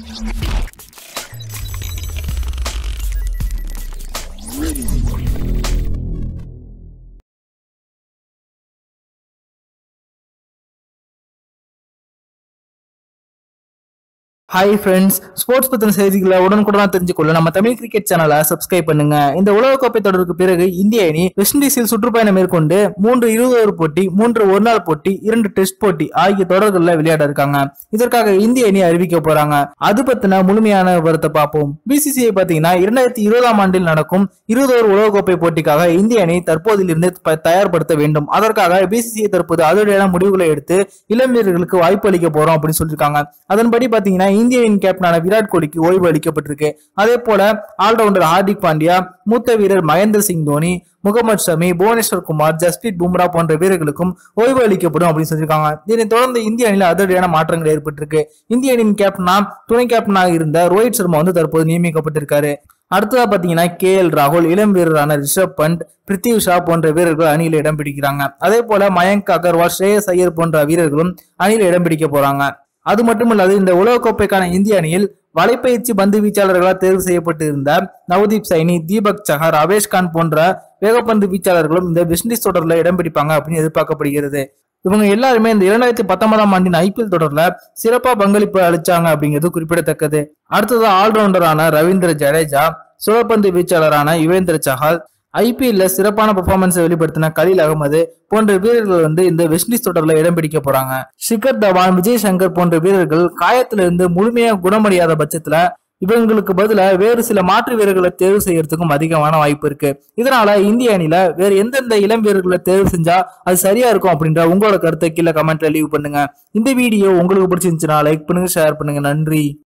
hi friends sports பத்தின செய்திகளை உடனுக்குடனா தெரிஞ்சுக்கொள்ள நம்ம தமிழ் கிரிக்கெட் சேனலை சப்ஸ்கிரைப் பண்ணுங்க இந்த உலகக்கோப்பை தொடருக்கு பிறகு இந்திய அணி வெஸ்ட் இண்டீஸில் சுற்றுப்பயணம் மேற்கொண்டு மூன்று இருபது ஓவர் போட்டி மூன்று ஒருநாள் போட்டி இரண்டு டெஸ்ட் போட்டி ஆகிய தொடர்களில் விளையாட இருக்காங்க இதற்காக இந்திய அணி அறிவிக்க போறாங்க அது பத்தின முழுமையான விவரத்தை பார்ப்போம் பிசிசிஐ பாத்தீங்கன்னா இரண்டாயிரத்தி இருபதாம் ஆண்டில் நடக்கும் இருபது ஓவர் உலகக்கோப்பை போட்டிக்காக இந்திய அணி தற்போதிலிருந்து ப- தயார்படுத்த வேண்டும் அதற்காக பிசிசிஐ தற்போது அதிரடியான முடிவுகளை எடுத்து இளம் வீரர்களுக்கு வாய்ப்பு அளிக்க போறோம் அப்படின்னு சொல்லியிருக்காங்க அதன்படி பாத்தீங்கன்னா இந்திய அணியின் கேப்டனான விராட் கோலிக்கு ஓய்வு அளிக்கப்பட்டிருக்கு அதே போல ஆல்ரவுண்டர் ஹார்திக் பாண்டியா மூத்த வீரர் மகேந்திர சிங் தோனி முகமது ஷமி புவனேஸ்வர் குமார் ஜஸ்பிரீத் பும்ரா போன்ற வீரர்களுக்கும் ஓய்வு அளிக்கப்படும் அப்படின்னு சொல்லியிருக்காங்க இதனைத் தொடர்ந்து இந்திய அணியில் அதிரடியான மாற்றங்கள் ஏற்பட்டிருக்கு இந்திய அணியின் கேப்டனா துணை கேப்டனாக இருந்த ரோஹித் சர்மா வந்து தற்போது நியமிக்கப்பட்டிருக்காரு அடுத்ததா பாத்தீங்கன்னா கே எல் ராகுல் இளம் வீரரான ரிஷப் பண்ட் பிருத்திவ் ஷா போன்ற வீரர்கள் அணியில் இடம் பிடிக்கிறாங்க அதே போல மயங்க் அகர்வால் ஸ்ரேயஸ் ஐயர் போன்ற வீரர்களும் அணியில் இடம் பிடிக்க போறாங்க அது மட்டுமல்லாது இந்த உலகக்கோப்பைக்கான இந்திய அணியில் வலைப்பயிற்சி பந்து வீச்சாளர்களாக தேர்வு செய்யப்பட்டு இருந்த நவதீப் சைனி தீபக் சஹர் அவேஷ் கான் போன்ற வேகப்பந்து வீச்சாளர்களும் இந்த வெஸ்ட் இண்டீஸ் தொடர்ல இடம் பிடிப்பாங்க அப்படின்னு எதிர்பார்க்கப்படுகிறது இவங்க எல்லாருமே இந்த இரண்டாயிரத்தி பத்தொன்பதாம் ஆண்டின் ஐபிஎல் தொடர்ல சிறப்பா பங்களிப்பு அளிச்சாங்க அப்படிங்கிறது குறிப்பிடத்தக்கது அடுத்தது ஆல்ரவுண்டரான ரவீந்திர ஜடேஜா சுழற்பந்து வீச்சாளரான யுவேந்திர சஹால் ஐபிஎல்ல சிறப்பான பெர்ஃபார்மன்ஸை வெளிப்படுத்தின கலீல் அகமது போன்ற வீரர்கள் வந்து இந்த வெஸ்ட் இண்டீஸ் தொடர்ல இடம் பிடிக்க போறாங்க ஷிகர் தவான் விஜய் சங்கர் போன்ற வீரர்கள் காயத்திலிருந்து முழுமையா குணமடையாத பட்சத்துல இவங்களுக்கு பதிலா வேறு சில மாற்று வீரர்களை தேர்வு செய்யறதுக்கும் அதிகமான வாய்ப்பு இருக்கு இதனால இந்திய அணியில வேற எந்தெந்த இளம் வீரர்களை தேர்வு செஞ்சா அது சரியா இருக்கும் அப்படின்ற உங்களோட கருத்தை கீழே கமெண்ட்ல லீவ் பண்ணுங்க இந்த வீடியோ உங்களுக்கு பிடிச்சிருந்துச்சுன்னா லைக் பண்ணுங்க ஷேர் பண்ணுங்க நன்றி